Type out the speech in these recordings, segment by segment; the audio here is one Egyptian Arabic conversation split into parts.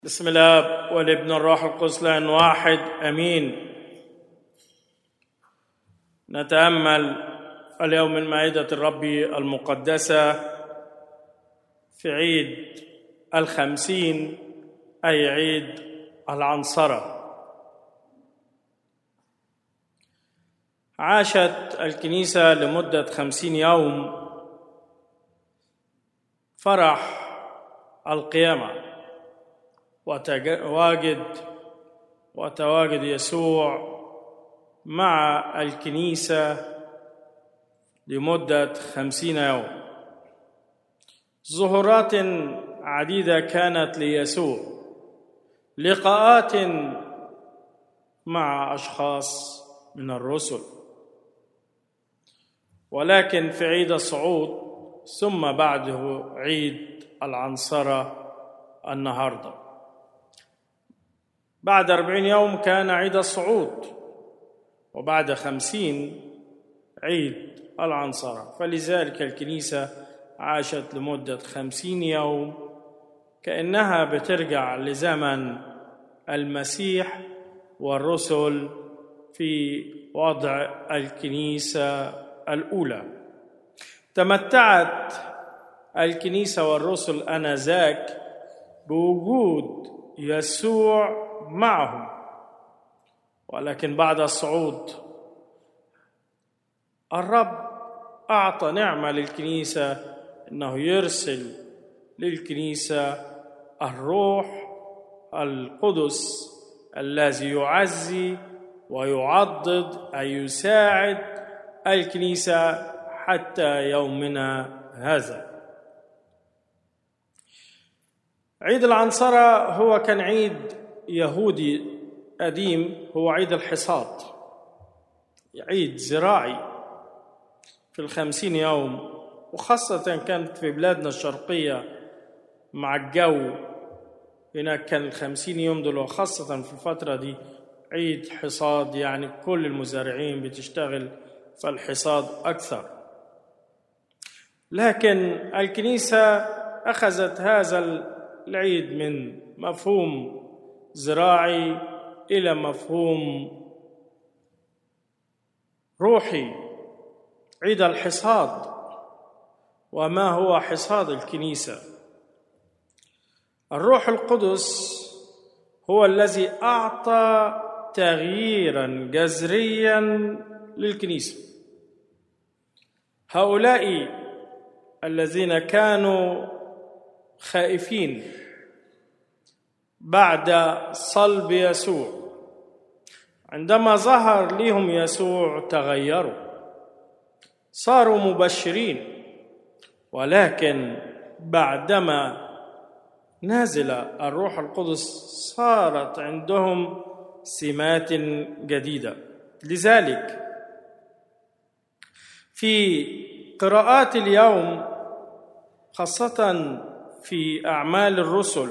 بسم الله والابن الروح القدس لان واحد امين نتامل اليوم من مائده الرب المقدسه في عيد الخمسين اي عيد العنصره عاشت الكنيسه لمده خمسين يوم فرح القيامه وتواجد وتواجد يسوع مع الكنيسة لمدة خمسين يوم ظهورات عديدة كانت ليسوع لقاءات مع أشخاص من الرسل ولكن في عيد الصعود ثم بعده عيد العنصرة النهارده بعد أربعين يوم كان عيد الصعود وبعد خمسين عيد العنصرة فلذلك الكنيسة عاشت لمدة خمسين يوم كأنها بترجع لزمن المسيح والرسل في وضع الكنيسة الأولى تمتعت الكنيسة والرسل آنذاك بوجود يسوع معهم ولكن بعد الصعود الرب اعطى نعمه للكنيسه انه يرسل للكنيسه الروح القدس الذي يعزي ويعضد اي يساعد الكنيسه حتى يومنا هذا عيد العنصره هو كان عيد يهودي قديم هو عيد الحصاد عيد زراعي في الخمسين يوم وخاصة كانت في بلادنا الشرقية مع الجو هناك كان الخمسين يوم دول وخاصة في الفترة دي عيد حصاد يعني كل المزارعين بتشتغل في الحصاد أكثر لكن الكنيسة أخذت هذا العيد من مفهوم زراعي الى مفهوم روحي عيد الحصاد وما هو حصاد الكنيسه الروح القدس هو الذي اعطى تغييرا جذريا للكنيسه هؤلاء الذين كانوا خائفين بعد صلب يسوع عندما ظهر لهم يسوع تغيروا صاروا مبشرين ولكن بعدما نزل الروح القدس صارت عندهم سمات جديده لذلك في قراءات اليوم خاصه في اعمال الرسل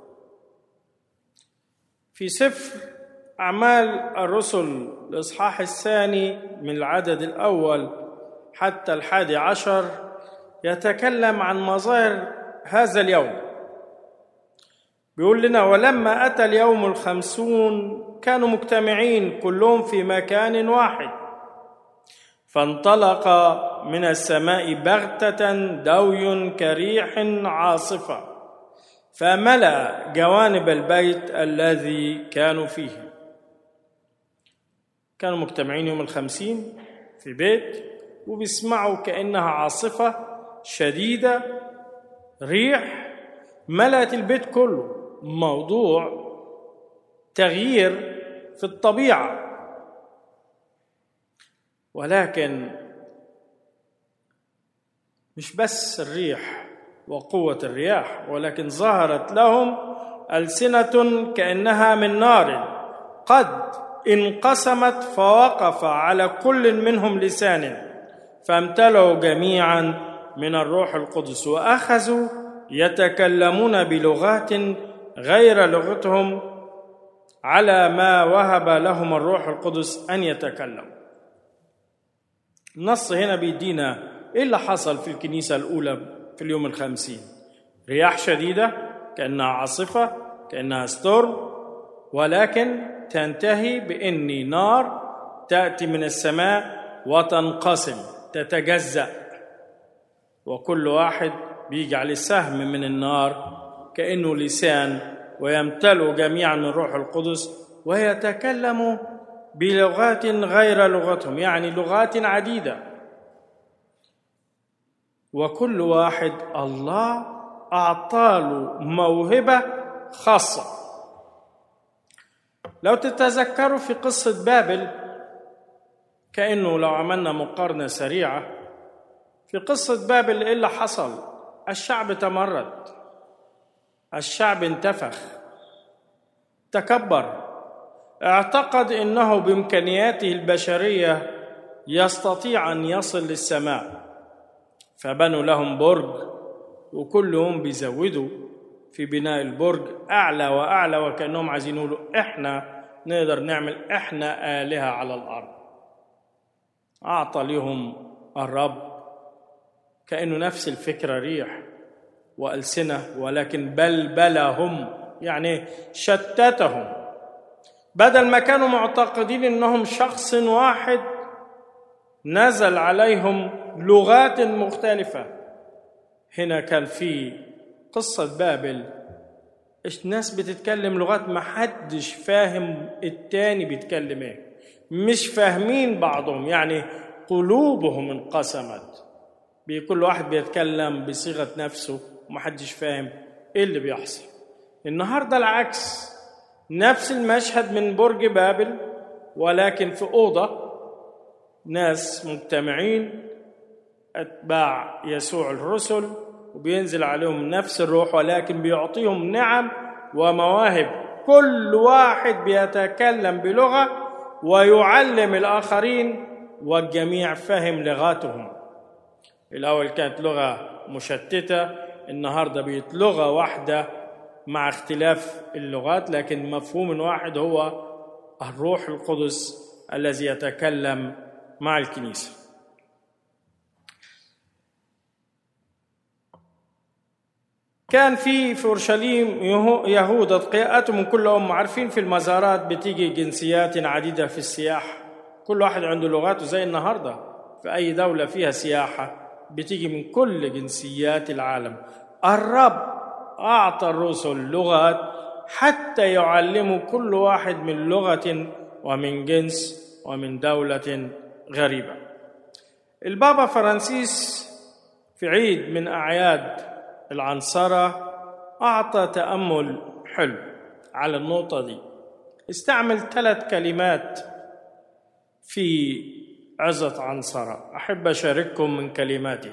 في سفر أعمال الرسل الإصحاح الثاني من العدد الأول حتى الحادي عشر يتكلم عن مظاهر هذا اليوم بيقول لنا ولما أتى اليوم الخمسون كانوا مجتمعين كلهم في مكان واحد فانطلق من السماء بغتة دوي كريح عاصفة فملا جوانب البيت الذي كانوا فيه كانوا مجتمعين يوم الخمسين في بيت وبيسمعوا كأنها عاصفة شديدة ريح ملأت البيت كله موضوع تغيير في الطبيعة ولكن مش بس الريح وقوة الرياح ولكن ظهرت لهم ألسنة كأنها من نار قد انقسمت فوقف على كل منهم لسان فامتلأوا جميعا من الروح القدس وأخذوا يتكلمون بلغات غير لغتهم على ما وهب لهم الروح القدس أن يتكلموا النص هنا بيدينا إيه اللي حصل في الكنيسة الأولى في اليوم الخمسين رياح شديدة كأنها عاصفة كانها ستورم ولكن تنتهي باني نار تاتي من السماء وتنقسم تتجزا وكل واحد بيجي عليه سهم من النار كانه لسان ويمتلئ جميعا من روح القدس ويتكلم بلغات غير لغتهم يعني لغات عديده وكل واحد الله اعطاله موهبه خاصه لو تتذكروا في قصه بابل كانه لو عملنا مقارنه سريعه في قصه بابل ايه اللي حصل الشعب تمرد الشعب انتفخ تكبر اعتقد انه بامكانياته البشريه يستطيع ان يصل للسماء فبنوا لهم برج وكل يوم بيزودوا في بناء البرج اعلى واعلى وكانهم عايزين يقولوا احنا نقدر نعمل احنا الهه على الارض اعطى لهم الرب كانه نفس الفكره ريح والسنه ولكن بلبلهم يعني شتتهم بدل ما كانوا معتقدين انهم شخص واحد نزل عليهم لغات مختلفه هنا كان في قصه بابل الناس بتتكلم لغات ما حدش فاهم التاني بيتكلم ايه مش فاهمين بعضهم يعني قلوبهم انقسمت كل واحد بيتكلم بصيغه نفسه ومحدش فاهم ايه اللي بيحصل النهارده العكس نفس المشهد من برج بابل ولكن في اوضه ناس مجتمعين اتباع يسوع الرسل وبينزل عليهم نفس الروح ولكن بيعطيهم نعم ومواهب كل واحد بيتكلم بلغه ويعلم الاخرين والجميع فهم لغاتهم الاول كانت لغه مشتته النهارده بقت لغه واحده مع اختلاف اللغات لكن مفهوم واحد هو الروح القدس الذي يتكلم مع الكنيسه كان في في اورشليم يهود اتقياءات من كل ام عارفين في المزارات بتيجي جنسيات عديده في السياحه كل واحد عنده لغاته زي النهارده في اي دوله فيها سياحه بتيجي من كل جنسيات العالم الرب اعطى الرسل لغات حتى يعلموا كل واحد من لغه ومن جنس ومن دوله غريبه البابا فرانسيس في عيد من اعياد العنصره اعطى تامل حلو على النقطه دي استعمل ثلاث كلمات في عظة عنصرة أحب أشارككم من كلماته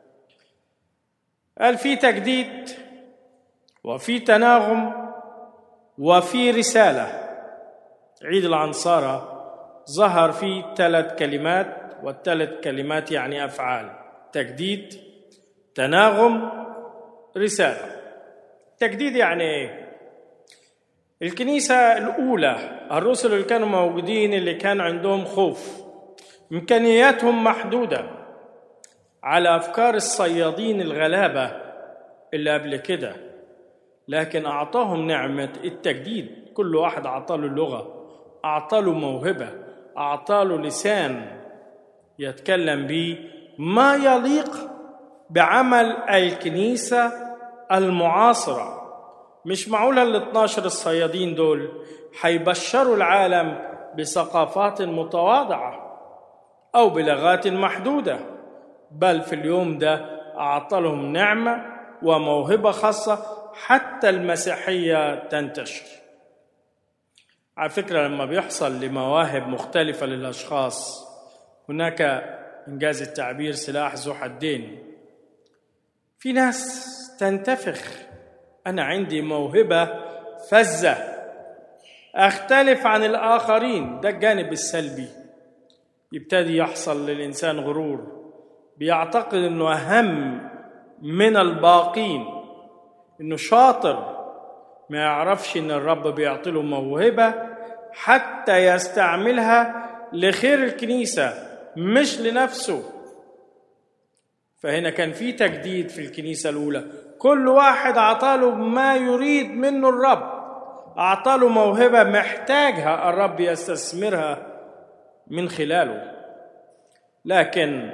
قال في تجديد وفي تناغم وفي رسالة عيد العنصرة ظهر فيه ثلاث كلمات والثلاث كلمات يعني أفعال تجديد تناغم رسالة تجديد يعني إيه؟ الكنيسة الأولى الرسل اللي كانوا موجودين اللي كان عندهم خوف إمكانياتهم محدودة على أفكار الصيادين الغلابة اللي قبل كده لكن أعطاهم نعمة التجديد كل واحد أعطاله اللغة أعطاله موهبة أعطاله لسان يتكلم به ما يليق بعمل الكنيسة المعاصرة مش معقولة ال 12 الصيادين دول حيبشروا العالم بثقافات متواضعة أو بلغات محدودة بل في اليوم ده أعطى لهم نعمة وموهبة خاصة حتى المسيحية تنتشر على فكرة لما بيحصل لمواهب مختلفة للأشخاص هناك إنجاز التعبير سلاح ذو حدين في ناس تنتفخ أنا عندي موهبة فزة أختلف عن الآخرين ده الجانب السلبي يبتدي يحصل للإنسان غرور بيعتقد إنه أهم من الباقين إنه شاطر ما يعرفش إن الرب بيعطي له موهبة حتى يستعملها لخير الكنيسة مش لنفسه فهنا كان في تجديد في الكنيسة الأولى كل واحد عطاله ما يريد منه الرب أعطاله موهبة محتاجها الرب يستثمرها من خلاله لكن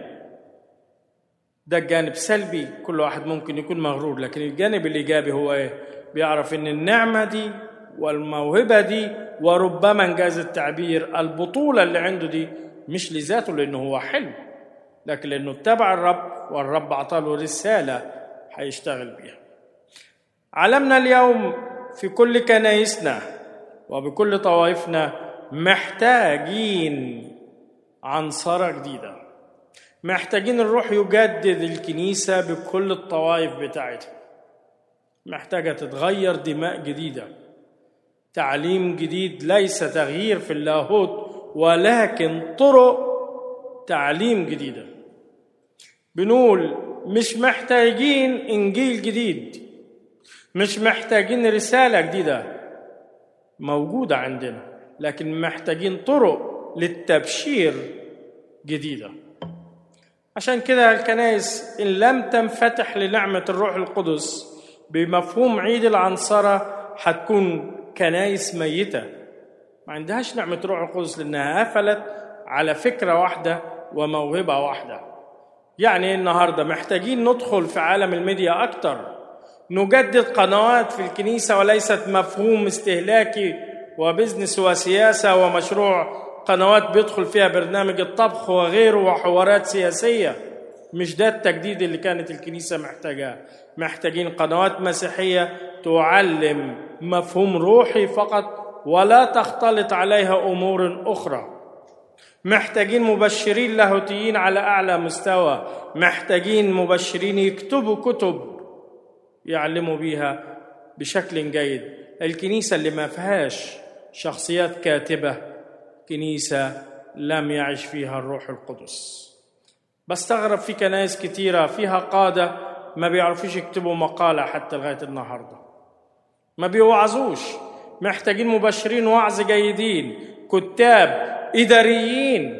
ده الجانب سلبي كل واحد ممكن يكون مغرور لكن الجانب الإيجابي هو إيه؟ بيعرف إن النعمة دي والموهبة دي وربما انجاز التعبير البطولة اللي عنده دي مش لذاته لأنه هو حلو لكن لأنه اتبع الرب والرب أعطاله رسالة هيشتغل بيها علمنا اليوم في كل كنايسنا وبكل طوائفنا محتاجين عنصرة جديدة محتاجين الروح يجدد الكنيسة بكل الطوائف بتاعتها محتاجة تتغير دماء جديدة تعليم جديد ليس تغيير في اللاهوت ولكن طرق تعليم جديده بنقول مش محتاجين انجيل جديد مش محتاجين رساله جديده موجوده عندنا لكن محتاجين طرق للتبشير جديده عشان كده الكنائس ان لم تنفتح لنعمه الروح القدس بمفهوم عيد العنصره هتكون كنائس ميته ما عندهاش نعمه الروح القدس لانها قفلت على فكره واحده وموهبه واحده يعني النهارده محتاجين ندخل في عالم الميديا اكتر نجدد قنوات في الكنيسه وليست مفهوم استهلاكي وبزنس وسياسه ومشروع قنوات بيدخل فيها برنامج الطبخ وغيره وحوارات سياسيه مش ده التجديد اللي كانت الكنيسه محتاجاه محتاجين قنوات مسيحيه تعلم مفهوم روحي فقط ولا تختلط عليها امور اخرى محتاجين مبشرين لاهوتيين على اعلى مستوى محتاجين مبشرين يكتبوا كتب يعلموا بيها بشكل جيد الكنيسه اللي ما فيهاش شخصيات كاتبه كنيسه لم يعش فيها الروح القدس بستغرب في كنائس كتيره فيها قاده ما بيعرفوش يكتبوا مقاله حتى لغايه النهارده ما بيوعظوش محتاجين مبشرين وعظ جيدين كتاب إداريين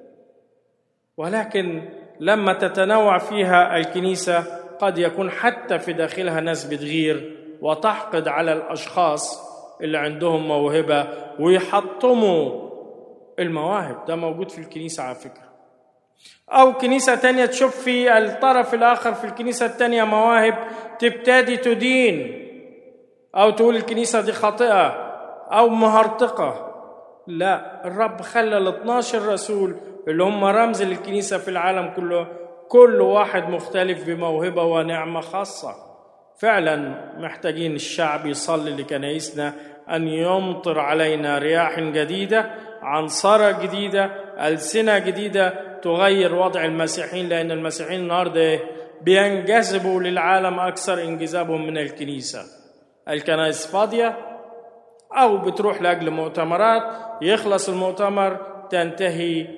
ولكن لما تتنوع فيها الكنيسة قد يكون حتى في داخلها ناس بتغير وتحقد على الأشخاص اللي عندهم موهبة ويحطموا المواهب ده موجود في الكنيسة على فكرة أو كنيسة تانية تشوف في الطرف الآخر في الكنيسة التانية مواهب تبتدي تدين أو تقول الكنيسة دي خاطئة أو مهرطقة لا الرب خلى ال 12 رسول اللي هم رمز للكنيسة في العالم كله كل واحد مختلف بموهبة ونعمة خاصة فعلا محتاجين الشعب يصلي لكنايسنا أن يمطر علينا رياح جديدة عنصرة جديدة ألسنة جديدة تغير وضع المسيحيين لأن المسيحيين النهارده بينجذبوا للعالم أكثر انجذابهم من الكنيسة الكنائس فاضية أو بتروح لأجل مؤتمرات يخلص المؤتمر تنتهي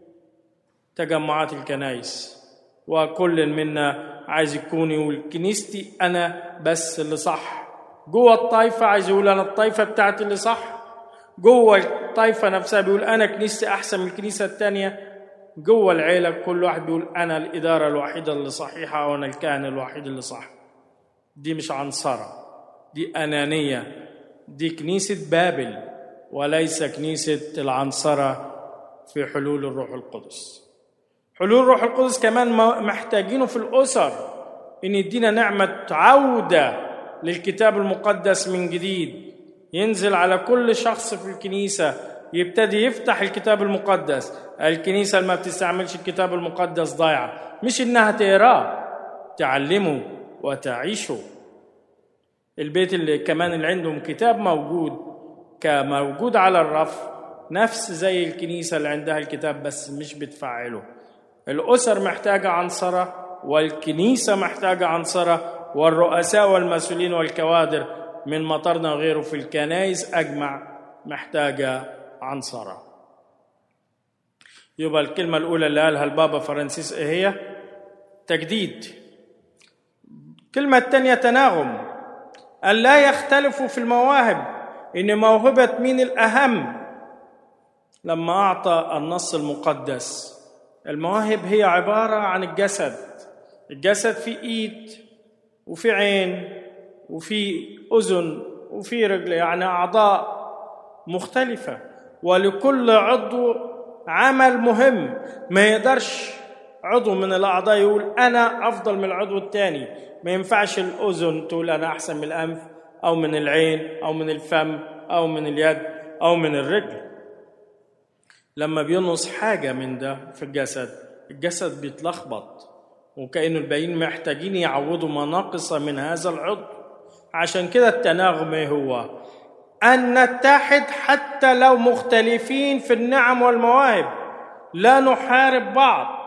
تجمعات الكنائس وكل منا عايز يكون يقول كنيستي أنا بس اللي صح جوه الطائفة عايز يقول أنا الطائفة بتاعتي اللي صح جوه الطائفة نفسها بيقول أنا كنيستي أحسن من الكنيسة التانية جوه العيلة كل واحد بيقول أنا الإدارة الوحيدة اللي صحيحة وأنا الكاهن الوحيد اللي صح دي مش عنصرة دي أنانية دي كنيسة بابل وليس كنيسة العنصرة في حلول الروح القدس حلول الروح القدس كمان محتاجينه في الأسر إن يدينا نعمة عودة للكتاب المقدس من جديد ينزل على كل شخص في الكنيسة يبتدي يفتح الكتاب المقدس الكنيسة اللي ما بتستعملش الكتاب المقدس ضايعة مش إنها تقراه تعلمه وتعيشه البيت اللي كمان اللي عندهم كتاب موجود كموجود على الرف نفس زي الكنيسة اللي عندها الكتاب بس مش بتفعله الأسر محتاجة عنصرة والكنيسة محتاجة عنصرة والرؤساء والمسؤولين والكوادر من مطرنا وغيره في الكنائس أجمع محتاجة عنصرة يبقى الكلمة الأولى اللي قالها البابا فرانسيس إيه هي؟ تجديد الكلمة الثانية تناغم أن لا يختلفوا في المواهب إن موهبة مين الأهم لما أعطى النص المقدس المواهب هي عبارة عن الجسد الجسد في إيد وفي عين وفي أذن وفي رجل يعني أعضاء مختلفة ولكل عضو عمل مهم ما يقدرش عضو من الأعضاء يقول أنا أفضل من العضو الثاني ما ينفعش الأذن تقول أنا أحسن من الأنف أو من العين أو من الفم أو من اليد أو من الرجل لما بينقص حاجة من ده في الجسد الجسد بيتلخبط وكأنه الباقيين محتاجين يعوضوا مناقص من هذا العضو عشان كده التناغم هو أن نتحد حتى لو مختلفين في النعم والمواهب لا نحارب بعض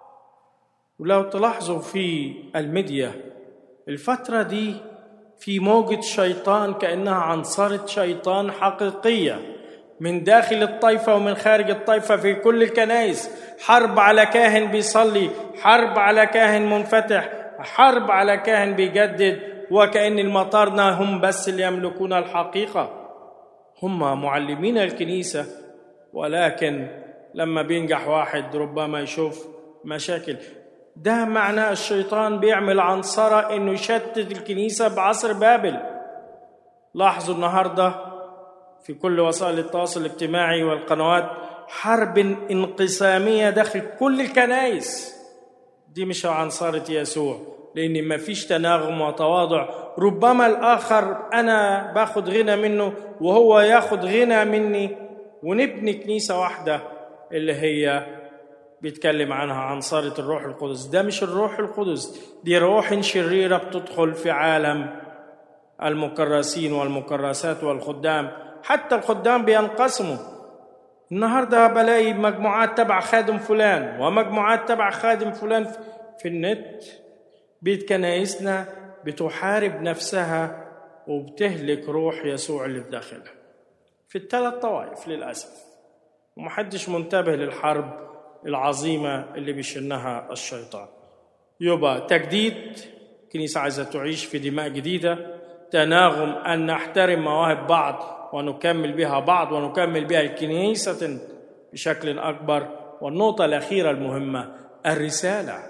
ولو تلاحظوا في الميديا الفترة دي في موجة شيطان كأنها عنصرة شيطان حقيقية من داخل الطائفة ومن خارج الطائفة في كل الكنائس حرب على كاهن بيصلي حرب على كاهن منفتح حرب على كاهن بيجدد وكأن المطارنة هم بس اللي يملكون الحقيقة هم معلمين الكنيسة ولكن لما بينجح واحد ربما يشوف مشاكل ده معناه الشيطان بيعمل عنصرة انه يشتت الكنيسة بعصر بابل لاحظوا النهاردة في كل وسائل التواصل الاجتماعي والقنوات حرب انقسامية داخل كل الكنائس دي مش عنصرة يسوع لأن ما فيش تناغم وتواضع ربما الآخر أنا باخد غنى منه وهو ياخد غنى مني ونبني كنيسة واحدة اللي هي بيتكلم عنها عنصرة الروح القدس ده مش الروح القدس دي روح شريرة بتدخل في عالم المكرسين والمكرسات والخدام حتى الخدام بينقسموا النهارده بلاقي مجموعات تبع خادم فلان ومجموعات تبع خادم فلان في النت بيت كنايسنا بتحارب نفسها وبتهلك روح يسوع اللي في داخلها في الثلاث طوائف للأسف ومحدش منتبه للحرب العظيمة اللي بيشنها الشيطان يبقى تجديد كنيسة عايزة تعيش في دماء جديدة تناغم أن نحترم مواهب بعض ونكمل بها بعض ونكمل بها الكنيسة بشكل أكبر والنقطة الأخيرة المهمة الرسالة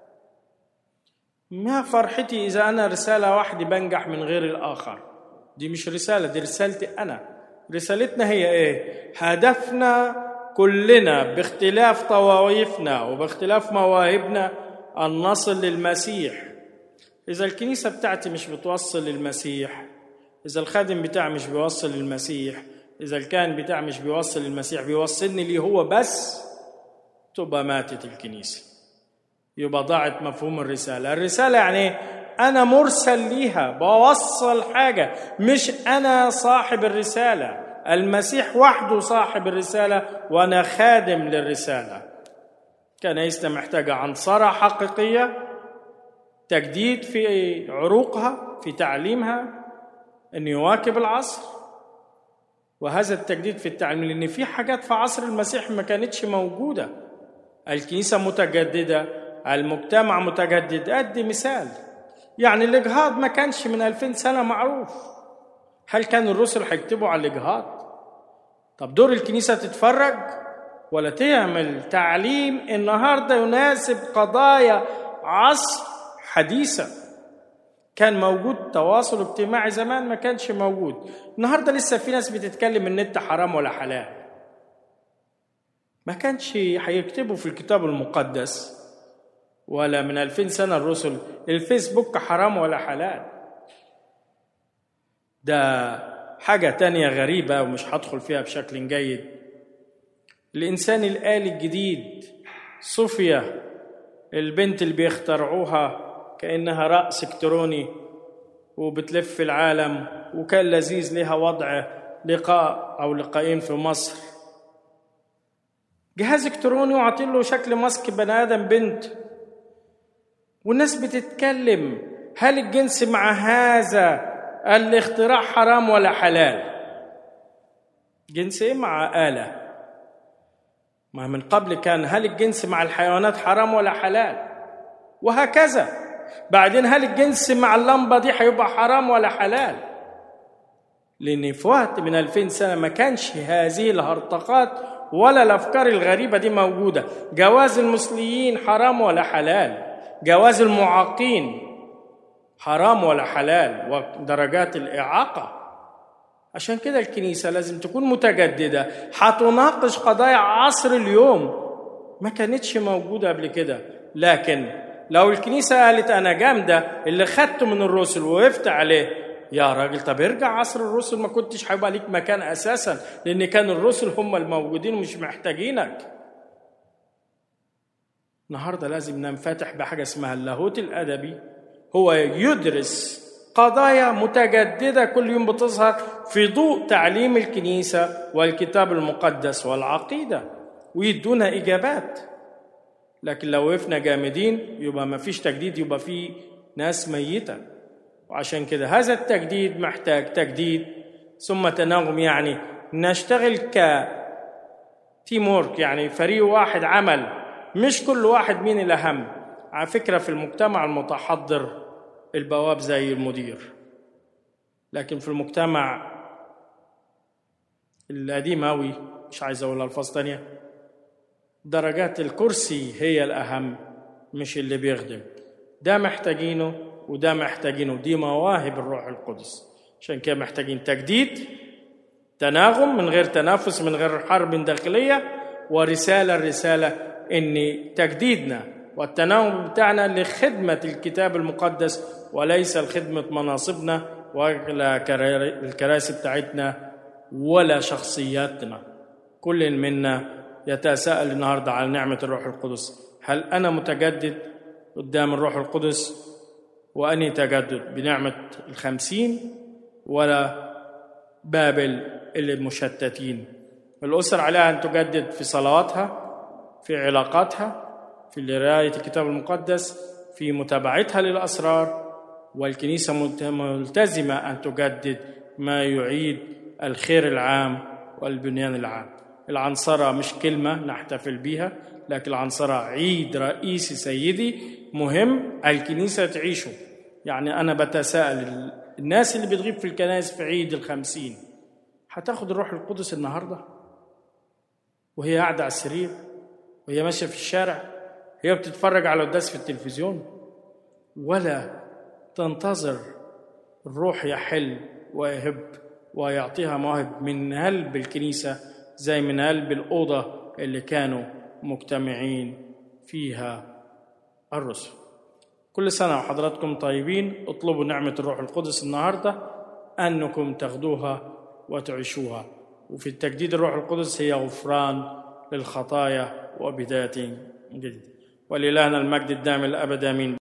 ما فرحتي إذا أنا رسالة واحدة بنجح من غير الآخر دي مش رسالة دي رسالتي أنا رسالتنا هي إيه هدفنا كلنا باختلاف طوائفنا وباختلاف مواهبنا أن نصل للمسيح إذا الكنيسة بتاعتي مش بتوصل للمسيح إذا الخادم بتاعي مش بيوصل للمسيح إذا الكاهن بتاعي مش بيوصل للمسيح بيوصلني ليه هو بس تبقى ماتت الكنيسة يبقى ضاعت مفهوم الرسالة الرسالة يعني أنا مرسل ليها بوصل حاجة مش أنا صاحب الرسالة المسيح وحده صاحب الرسالة وأنا خادم للرسالة كنيستنا محتاجة عنصرة حقيقية تجديد في عروقها في تعليمها أن يواكب العصر وهذا التجديد في التعليم لأن في حاجات في عصر المسيح ما كانتش موجودة الكنيسة متجددة المجتمع متجدد أدي مثال يعني الإجهاض ما كانش من ألفين سنة معروف هل كان الرسل هيكتبوا على الإجهاض طب دور الكنيسة تتفرج ولا تعمل تعليم النهاردة يناسب قضايا عصر حديثة كان موجود تواصل اجتماعي زمان ما كانش موجود النهاردة لسه في ناس بتتكلم النت حرام ولا حلال ما كانش هيكتبوا في الكتاب المقدس ولا من ألفين سنة الرسل الفيسبوك حرام ولا حلال ده حاجة تانية غريبة ومش هدخل فيها بشكل جيد الإنسان الآلي الجديد صوفيا البنت اللي بيخترعوها كأنها رأس إلكتروني وبتلف في العالم وكان لذيذ لها وضع لقاء أو لقاءين في مصر جهاز إلكتروني وعاطين له شكل ماسك بني آدم بنت والناس بتتكلم هل الجنس مع هذا الاختراع حرام ولا حلال جنس ايه مع آلة ما من قبل كان هل الجنس مع الحيوانات حرام ولا حلال وهكذا بعدين هل الجنس مع اللمبة دي هيبقى حرام ولا حلال لأن في وقت من ألفين سنة ما كانش هذه الهرطقات ولا الأفكار الغريبة دي موجودة جواز المثليين حرام ولا حلال جواز المعاقين حرام ولا حلال ودرجات الإعاقة عشان كده الكنيسة لازم تكون متجددة هتناقش قضايا عصر اليوم ما كانتش موجودة قبل كده لكن لو الكنيسة قالت أنا جامدة اللي خدته من الرسل ووقفت عليه يا راجل طب ارجع عصر الرسل ما كنتش هيبقى ليك مكان أساسا لأن كان الرسل هم الموجودين ومش محتاجينك النهارده لازم ننفتح بحاجة اسمها اللاهوت الأدبي هو يدرس قضايا متجددة كل يوم بتظهر في ضوء تعليم الكنيسة والكتاب المقدس والعقيدة ويدونا إجابات لكن لو وقفنا جامدين يبقى ما فيش تجديد يبقى في ناس ميتة وعشان كده هذا التجديد محتاج تجديد ثم تناغم يعني نشتغل ك تيم وورك يعني فريق واحد عمل مش كل واحد مين الأهم على فكرة في المجتمع المتحضر البواب زي المدير لكن في المجتمع القديم أوي مش عايز أقول ألفاظ تانية درجات الكرسي هي الأهم مش اللي بيخدم ده محتاجينه وده محتاجينه دي مواهب الروح القدس عشان كده محتاجين تجديد تناغم من غير تنافس من غير حرب داخلية ورسالة الرسالة إن تجديدنا والتناغم بتاعنا لخدمة الكتاب المقدس وليس لخدمة مناصبنا ولا الكراسي بتاعتنا ولا شخصياتنا كل منا يتساءل النهارده على نعمة الروح القدس هل أنا متجدد قدام الروح القدس وأني تجدد بنعمة الخمسين ولا بابل اللي مشتتين الأسر عليها أن تجدد في صلواتها في علاقاتها في قراية الكتاب المقدس في متابعتها للأسرار والكنيسة ملتزمة أن تجدد ما يعيد الخير العام والبنيان العام العنصرة مش كلمة نحتفل بيها لكن العنصرة عيد رئيسي سيدي مهم الكنيسة تعيشه يعني أنا بتساءل الناس اللي بتغيب في الكنائس في عيد الخمسين هتاخد الروح القدس النهاردة وهي قاعدة على السرير وهي ماشية في الشارع هي بتتفرج على القداس في التلفزيون ولا تنتظر الروح يحل ويهب ويعطيها مواهب من قلب الكنيسة زي من قلب الأوضة اللي كانوا مجتمعين فيها الرسل كل سنة وحضراتكم طيبين اطلبوا نعمة الروح القدس النهاردة أنكم تاخدوها وتعيشوها وفي التجديد الروح القدس هي غفران للخطايا وبداية جديدة ولإلهنا المجد الدائم الأبد آمين